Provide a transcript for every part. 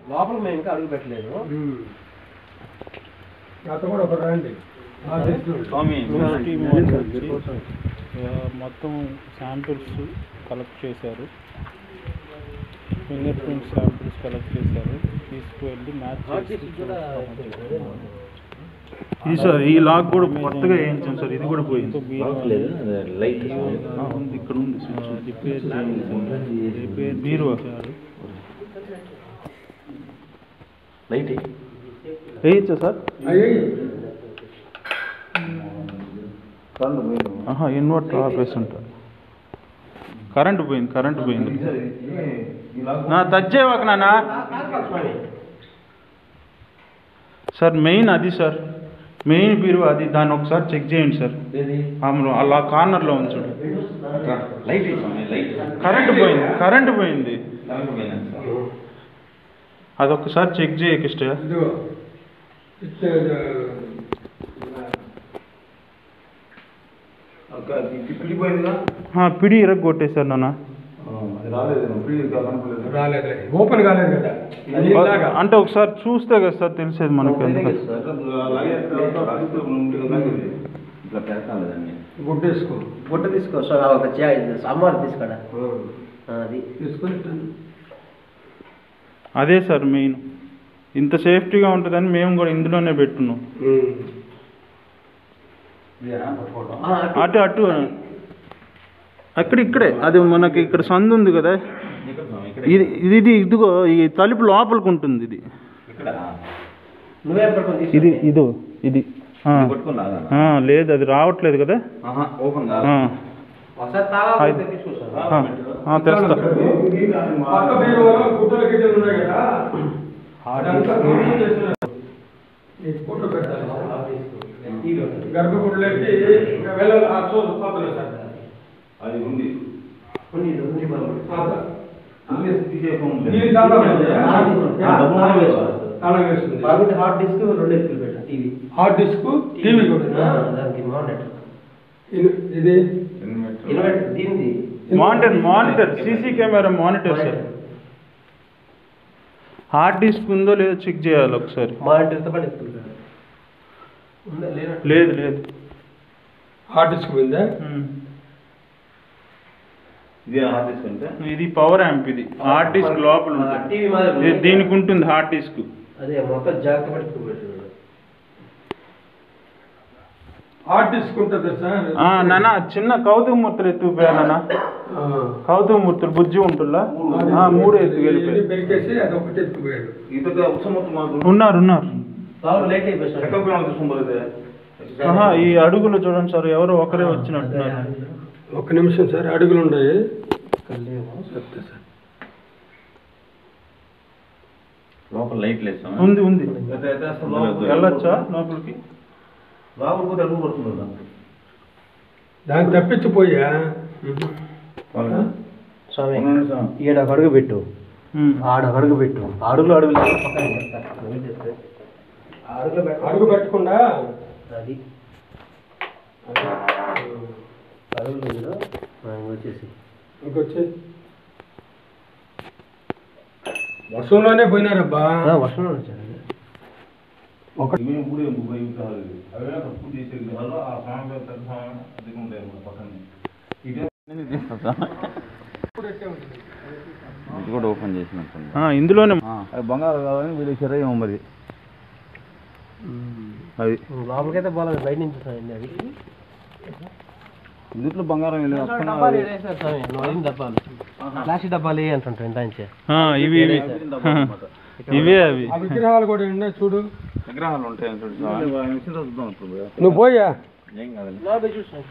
లోపల మేము ఇంకా అడుగు పెట్టలేదు అతను కూడా ఒక రండి ఆ తెచ్చుకోండి. స్వామి టీమ్ వాళ్ళు వచ్చి, ఆ, మొత్తం శాంపిల్స్ కలెక్ట్ చేశారు ఫింగర్ ప్రింట్ శాంపిల్స్ కలెక్ట్ చేశారు తీసుకువెళ్ళి మ్యాచ్ ఇది సార్ ఈ లాక్ కూడా కొత్తగా వేయించాం సార్ ఇది కూడా పోయింది లైట్ ఆ, ఉంది ఇక్కడ ఉంది స్విచ్ రిపేర్ రిపేర్ బీరువా. చేయించారు. లైట్ వేయించా సార్ అయ్యి ఆహా ఇన్వర్టర్ ఆపేసి ఉంటారు కరెంటు పోయింది కరెంటు పోయింది నా తచ్చేవాక నాన్న సార్ మెయిన్ అది సార్ మెయిన్ బీరువా అది దాన్ని ఒకసారి చెక్ చేయండి సార్ ఆమెలో అలా కార్నర్లో ఉంచండి లైట్ స్వామి లైట్ కరెంటు పోయింది కరెంటు పోయింది కరెంట్ పోయిందండి సార్ అదొకసారి చెక్ చేయక ఇష్ట ఇదిగో ఇచ్చే పిడిపోయిందిగా పిడి ఇరగొట్టేశారు నాన్న అది రాలేదు పిడి కనపడలేదు రాలేదు ఓపెన్ కాలేదు కదా అది ఇలాగా. అంటే ఒకసారి చూస్తే కదా సార్ తెలిసేది మనకి ఎందుకు ఇట్లా పెడతాను దాన్ని గుడ్డేసుకో గుడ్డ తీసుకో సో ఒక అమ్మవారు తీసుకోడా అది తీసుకొని అదే సార్ మెయిన్ ఇంత సేఫ్టీగా ఉంటుందని మేము కూడా ఇందులోనే పెట్టున్నాం ఆ, అటు అటు అక్కడ ఇక్కడే అది మనకి ఇక్కడ సందు ఉంది కదా ఇక్కడ స్వామి ఇక్కడ ఇది ఇది ఇది ఇదిగో ఈ తలుపు లోపలికి ఉంటుంది ఇది ఇక్కడ నువ్వే పట్టుకొని తీసుకో. ఇది ఇదో ఇది ఆ. కొట్టుకుని రాదా ఆ, లేదు అది రావట్లేదు కదా ఆహా ఓపెన్ ఆ. కాదు ఒకసారి తాళాలు అది- ఉంటే తీసుకో సార్ ఆ, ఆ, తెస్తా పక్క బీరువాలో గుడ్డలు గిడ్డలు ఉన్నాయి కదా అదంతా క్లీన్ చేస్తున్నారు. ఈ ఫోటో పెట్టాలి గర్భగుడిలోకి ఇంకా వెళ్ళాలి ఆ చూడు పోతలే సార్ అది ఉంది ఉంది, ఇది ఉంది బాబు. అన్నీ తీసేయకుండా దీని తాళం ఉంది. ఆ, తీసుకో. ఆ, డబ్బులు తాళం వేసుకో. వేసుకో. తాళం వేస్తుంది పదకొండు హార్డ్ డిస్క్ రెండు ఎత్తులు పెట్టాను టీవీ హార్డ్ డిస్క్ టీవీ కూడా దానికి మానిటర్ ఇది- ఇది ఇన్వర్టర్ దీనిది monitor monitor CC camera monitor sir hard disk ఉందో లేదో చెక్ చేయాలి ఒకసారి మానిటర్తో పాటు ఎత్తులు పెట్టాను ఉందా లేదా లేదు లేదు హార్డ్ డిస్క్ ఉందా ఇది హార్డ్ తీసుకుంటే ఇది పవర్ యాంప్ ఇది హార్డ్ డిస్క్ లోపల ఉంటుంది టీవీ మాదిరి ఇది దీనికి ఉంటుంది హార్డ్ డిస్క్ అదే మొత్తం జాగ్రత్త పడి ఎత్తులు పెట్టాడు హార్డ్ డిస్క్ ఉంటుంది సార్ ఆ, నాన్న చిన్న కౌతుక మూర్తులు ఎత్తుకుపోయా నాన్న ఆ. కౌతుక మూర్తులు బుజ్జి ఉంటుందా ఆ, మూడు ఇది ఎత్తుకెళ్ళిపోయారు పెరికేసి అది ఒకటి ఎత్తుకుపోయాడు ఇదొక ఉత్సవం మాకు ఉన్నారు ఉన్నారు బాబు లేట్ అయిపోయి సార్ చెకప్ తీసుకుంటే ఆహా, ఈ అడుగులు చూడండి సార్ ఎవరో ఒకరే వచ్చినట్టున్నారు ఒక్క నిమిషం సార్ అడుగులు ఉన్నాయి చెప్తా సార్ లోపల లైట్ లేదు ఉంది ఉంది వెళ్ళొచ్చు వెళ్ళొచ్చా లోపలికి లోపల పోతే అడుగు పడుతుంది దానికి దాన్ని తప్పించిపోయా స్వామి అవునండి స్వామి. ఈడ ఒక అడుగు పెట్టు ఉమ్. ఆడ ఒక అడుగు పెట్టు అడుగులు అడుగులు లేక పక్కన చెప్తా. నువ్వు చెప్తే. ఆ అడుగులో పెట్టు. అడుగు పెట్టకుండా అది అడుగులు ఉందో, ఆ, ఇంక వచ్చేసి ఇంకొచ్చి వర్షంలోనే పోయినారబ్బా ఆ, వర్షంలో వచ్చాడు ఇవి కూడా ఏం పోయి విగ్రహాలు ఇవి. అవే తక్కువ చేసే విగ్రహాలు ఆ స్వామి పేరు పెద్ద స్వామి అది ఉంటాయి మన పక్కనే ఇదే ఇది కూడా ఓపెన్ చేసినట్టుంది ఆ, ఇందులోనే అది బంగారు కావాలని వీళ్ళు శరీరం మరి అది లోపలికైతే పోలేదు బయట నుంచి చూసానండి అది ఇందులో బంగారం వెళ్ళి డబ్బాలు వేసేసారు స్వామి నువ్వు అడిగిన డబ్బాలు ప్లాస్టిక్ డబ్బాలు ఏ అంటుంటారు ఇంత నుంచే ఆ, ఇవి ఇవి ఇవే అవి ఆ విగ్రహాలు కూడా ఉన్నాయి చూడు విగ్రహాలు ఉంటాయి చూడు స్వామి. చూద్దాం ఇప్పుడు నువ్వు పోయా ఏం కాదండి లోపల చూసాను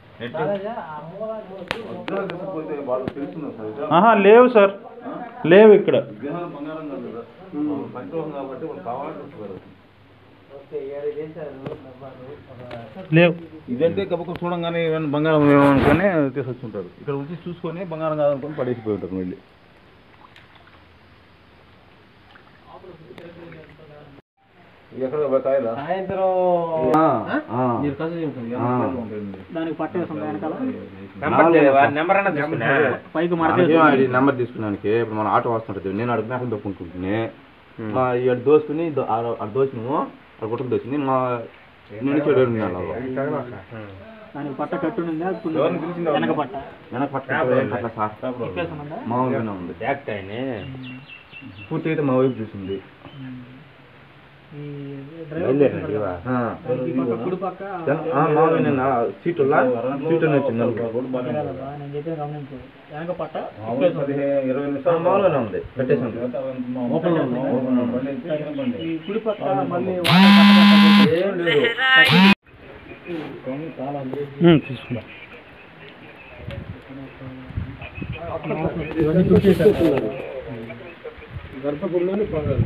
విగ్రహాలు తీసుకుపోతే వాళ్ళు తెలుస్తున్నారు సార్ విగ్రహాలు- ఆహా లేవు సార్ లేవు ఇక్కడ విగ్రహాలు బంగారం కాదు కదా పంచలోహం కాబట్టి వాళ్ళు కావాలని వస్తున్నారు లేవు ఇదంటే కబుకు చూడంగానే ఏమైనా బంగారం ఏమో అనుకొని తీసుకొచ్చుంటారు ఇక్కడ వచ్చి చూసుకొని బంగారం కాదనుకొని పడేసిపోయి ఉంటారు మళ్ళీ ఎక్కడ కాయలా సాయంత్రం ఆ, ఆ? ఆ. మీరు కసు ఉంటుంది ఆ. దానికి పట్టేసి వెనకాల నెంబర్ అన్న తీసుకున్నా పైకి మనకేం అది నెంబర్ తీసుకున్నానికి ఇప్పుడు మన ఆటో వస్తుంటుంది నేను అడుగు మేకలు దొక్కుంటుంటే మా ఏడు దోసుకుని దో- ఆడ ఆడ దోసినాము ఆడ గుట్టకు దోసింది మా నుండి చెడు దానికి పట్ట కట్టునుందా ఎవరిని పిలిచిందా? వెనక పట్ట వెనక పట్టుకుంటే ఏం కట్ల సార్ తిప్పేసునుందా? మామూలుగానే ఉంది పూర్తి అయితే మా వైపు చూసింది ఈ డ్రైవర్ ఆ. ఈ పక్క కుడి పక్క ఆ, మామూలుగానే నా సీటులా సీటు వచ్చింది నలుగురు. తిరగలదా? నేను చెప్పిన గమనించు వెనక పట్ట మామూలు పదిహేను ఇరవై ఆ, నిమిషాలు మామూలుగానే ఉంది పెట్టేసి ఉంది ఓపెన్ లో ఉంది. ఓపెన్ లో ఉంది. బండి అయితే చిన్న బండి. ఈ కుడి పక్క మళ్ళీ వాటర్ పట్ట ఏం లేదు తీసుకున్నా ఇవన్నీ చూసేసారు గర్భగుడిలోనే పొందాలి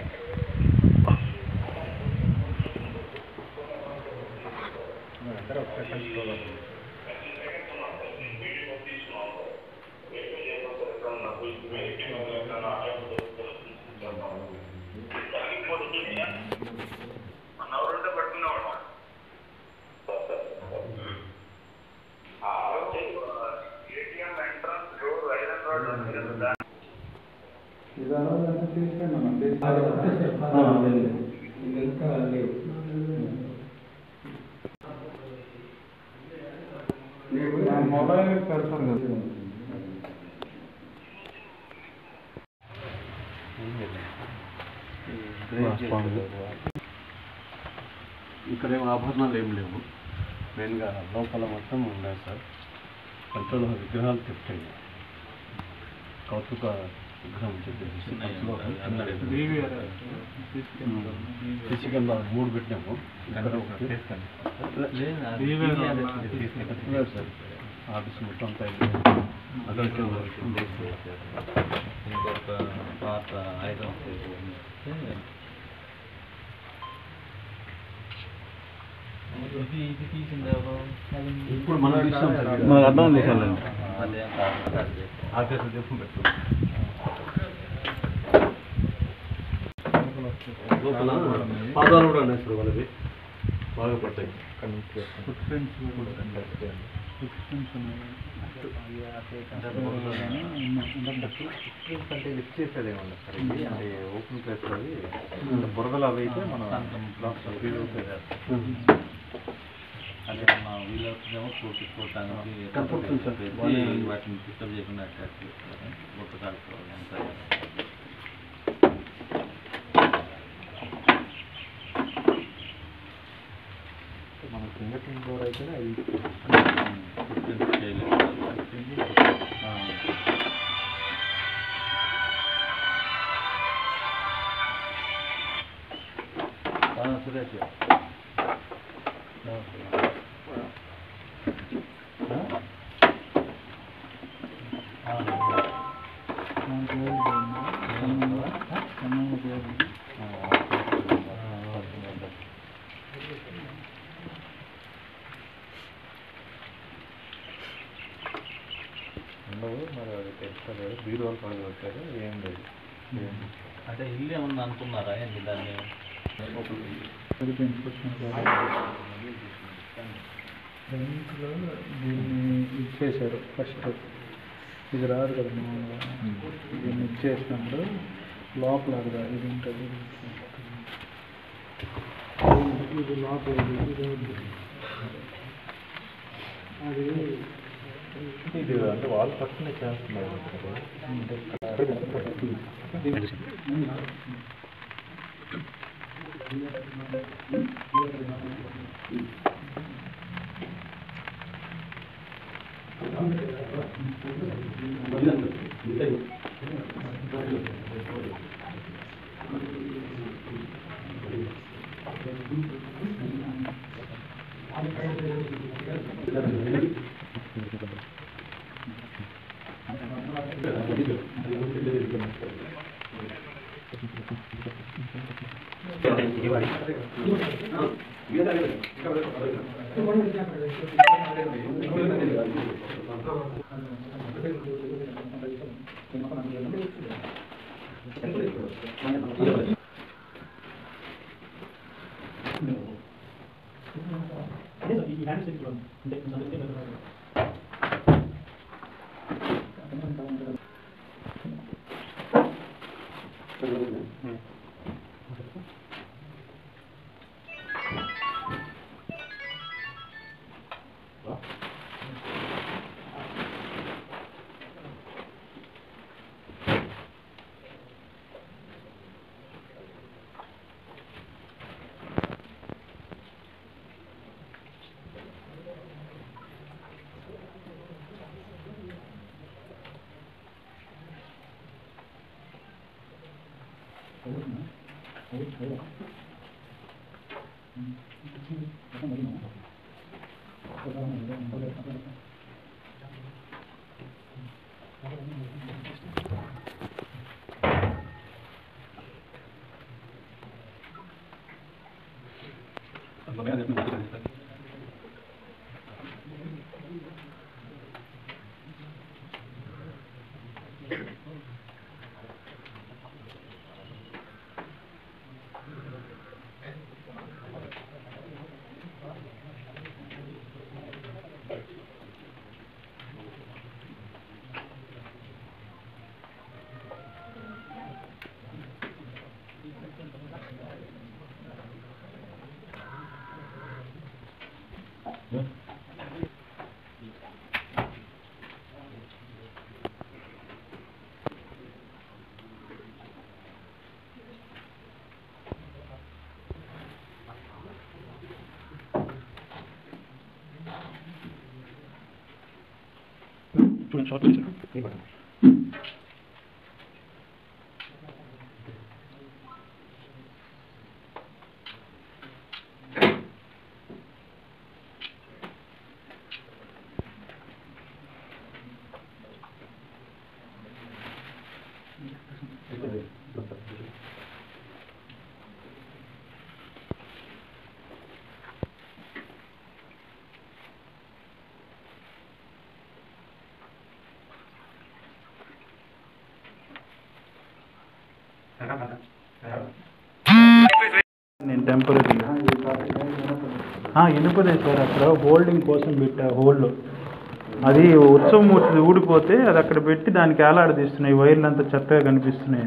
ఇంకా లేవు మొబైల్ పెడతారు కదా ఇక్కడ ఏం ఆభరణాలు ఏం లేవు మెయిన్గా లోపల మొత్తం ఉన్నాయి సార్ కంట్రోల్ విగ్రహాలు తెచ్చాయి కౌతుక విగ్రహం చెప్పేసి సీసీ కెమెరా మూడు పెట్టినాము ఇక్కడ ఒకటి లేదు సార్ ఆఫీస్ మొత్తం అంతా అయిపోయింది. అక్కడ ఇంకొక పాత ఐటమ్ ఇది ఇది తీసింది ఎవరు ఇప్పుడు మనం తీసాం సార్ మనకు అర్థం చేశాను ఆఫీస్ చెప్పు పెట్టు లోపల పాదాలు కూడా ఉన్నాయి సార్ వాళ్ళవి బాగా పడతాయి అంటే లిఫ్ట్ చేసేది ఏమన్నా సార్ ఇది అంటే ఓపెన్ ప్లేస్ అవి బురదలు అవి అయితే మనం అంటే మన వీళ్ళేమో కోటి కోటానికి కనపడుతుంది సార్. పెట్టి వాటిని డిస్టర్బ్ చేయకుండా అటాక్ చేస్తారు మొత్తం కాల్చుకోవాలి అంతా మన ఫింగర్ ప్రింట్ ద్వారా అయితే అది చేయలేదు సురేష్ ఉండవు మరి అది తెలుస్తలేదు బీరువాలు పని పెట్టారు ఏం లేదు అంటే ఇల్లు ఏమన్నా అనుకున్నారా ఏంటి దాన్ని ఫ్రంట్లో దీన్ని ఇచ్చేసారు ఫస్ట్ ఇది రాదు కదా మామూలుగా దీన్ని ఇచ్చేసినప్పుడు లోపల అది రా- ఇది ఉంటుంది ఇది లోపల ఇది ఇది ఉంది. అది ఇది అంటే వాళ్ళు ఫస్ట్ చేస్తున్నారు చూడండి షార్ట్ చేశారు నేను టెంపరీగా ఇనుపదే సార్ అక్కడ హోల్డింగ్ కోసం పెట్టా హోల్డ్ అది ఉత్సవం మూర్తి ఊడిపోతే అది అక్కడ పెట్టి దానికి ఏలాడదీస్తున్నాయి వైర్లు అంతా చక్కగా కనిపిస్తున్నాయి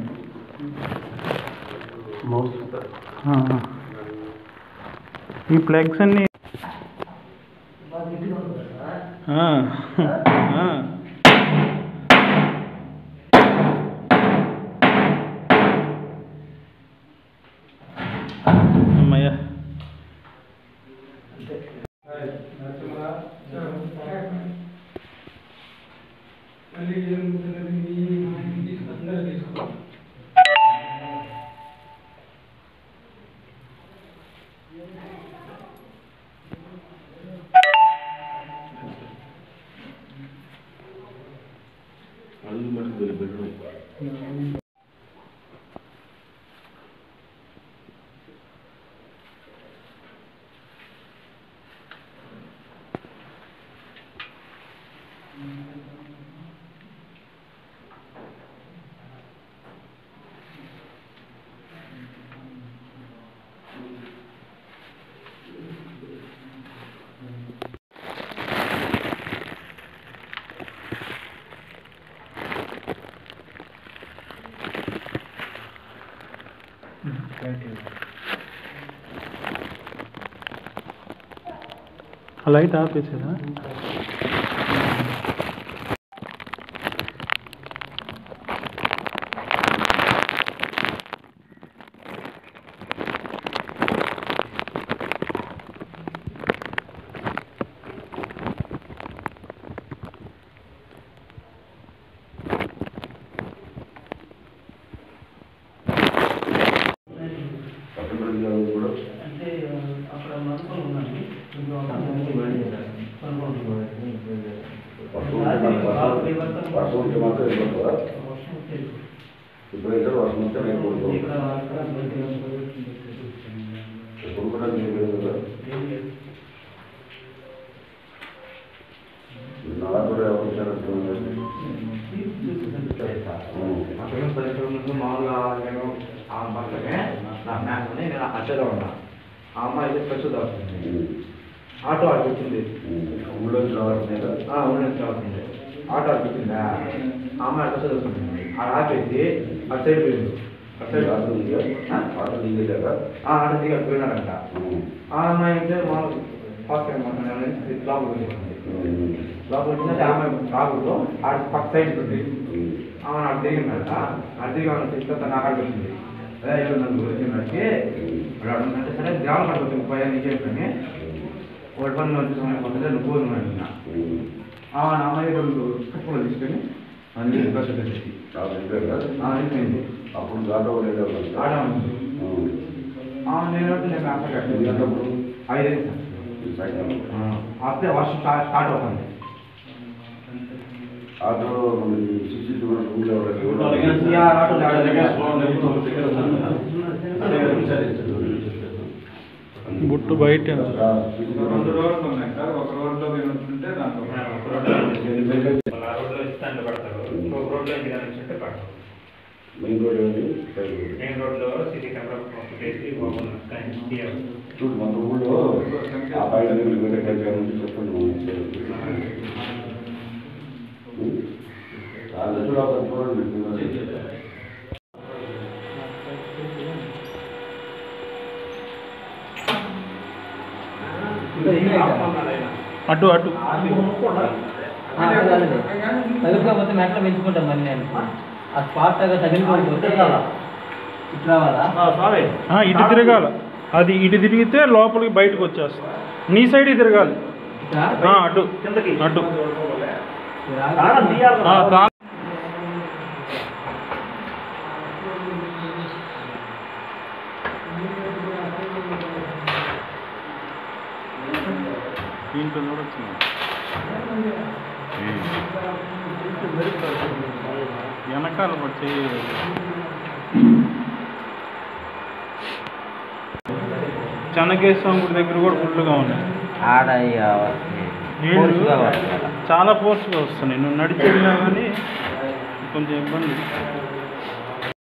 ఆ, ఆ. ఈ ప్లగ్స్ అన్ని ఆ, ఆ. అమ్మయ్య మళ్ళీ ఏముంటుంది మీ అందరూ తీసుకో అడుగు మటుకు వెళ్ళి బెడ్రూమ్ ఆ లైట్ ఆపేసారా పట్టణ కూడా అంటే అక్కడ మనసులో ఉన్నాయి వర్షం ఉంటే మాత్రం వెళ్ళిపోతుందా ఇప్పుడు అయితే వర్షం ఉంటే నేను కొడుకోవాలి కొడుకోవడానికి ఏం లేదు కదా నలా కూడా ఎవరు చేస్తున్నారు అక్కడ పరిశ్రమ ముందు మామూలుగా నేను ఆ భర్తనే నా మ్యాథ్ని నేను అచ్చగా ఉన్నా ఆ అమ్మాయి అయితే ప్రస్తుతం అవుతుంది ఆటో అటు వచ్చింది ఊళ్ళో రావాల్సిందే కదా ఆ, ఉండండి అవుతుంది ఆటో అటు వచ్చిందా ఆ అమ్మాయి ప్రస్తుతం వస్తుంది ఆ ఆపేసి అటు సైడ్ పోయింది ఆటో దిగా ఆటో దిగలేదా ఆ, ఆడ దిగా పోయినారంట ఆ అమ్మాయి అయితే మామూలు ఫస్ట్ టైం మాట్లాడాలని లోపలికి వచ్చింది లోపలికి వచ్చిందంటే ఆ అమ్మాయి రాకూడదు ఆడ పక్క సైడ్ ఉంది ఆమె నాకు తిరిగిందంట అది తిరిగి ఆమె తీసుకొస్తా నాకు అక్కడ వచ్చింది అదే ఎవరు నన్ను గురించి వాడు అడుగుతుంటే సరే గ్రామం కట్టుకుంటుంది పోయా నీకు చెప్పని ఒకటి పని వచ్చి సమయం పోతుంటే నువ్వు పోను అంటున్నా ఆమె నా అమ్మాయి రెండు కట్టుకోలు తీసుకొని అన్ని బస్సు పెట్టి అయిపోయింది అప్పుడు ఆటో లేదా ఆడ ఉంది ఆమె నేను నేను అక్కడ కట్టాను ఐదైదు సార్ అప్పుడే వర్షం స్టార్ట్ స్టార్ట్ అవుతుంది ఆటో సిసి ఈ ఆరు ఆటోలు ఆడ దగ్గర బుట్టు బయట రెండు రోడ్లు ఉన్నాయి సార్ ఒక రోడ్లో మీరు ఉంటుంటే దాంట్లో రోడ్లో స్టాండ్ పడతారు ఒక రోడ్లో ఇంటి కనెక్షన్ పడతారు మెయిన్ రోడ్ ఏమి మెయిన్ రోడ్లో సిటీ కెమెరా పెట్టేసి చూడు మన ఊళ్ళో ఆ బయట దగ్గర వేరే దగ్గర నుంచి చెప్పండి చాలా చూడ చూడండి అటు అటు తగులుకోకపోతే మెట్ల పెంచుకుంటాం మరి నేను ఆ స్పాట్ దగ్గర తగిలిపోతే ఇటు రావాలా ఆ, ఇటు తిరగాల అది ఇటు తిరిగితే లోపలికి బయటకు వచ్చేస్తుంది నీ సైడ్ తిరగాలి ఇటా? ఆ, అటు అటు ఇది రాదు. ఆ, తా- దీంట్లో చూడొచ్చు వెనకాల వచ్చి చెన్నకేశ్వరం గుడి దగ్గర కూడా ఫుల్గా ఉన్నాయి ఆడ ఇక నీళ్ళు ఫోర్స్గా పడుతుంది. చాలా ఫోర్స్గా వస్తున్నాయి నువ్వు నడిచి వెళ్ళినా కానీ కొంచెం ఇబ్బంది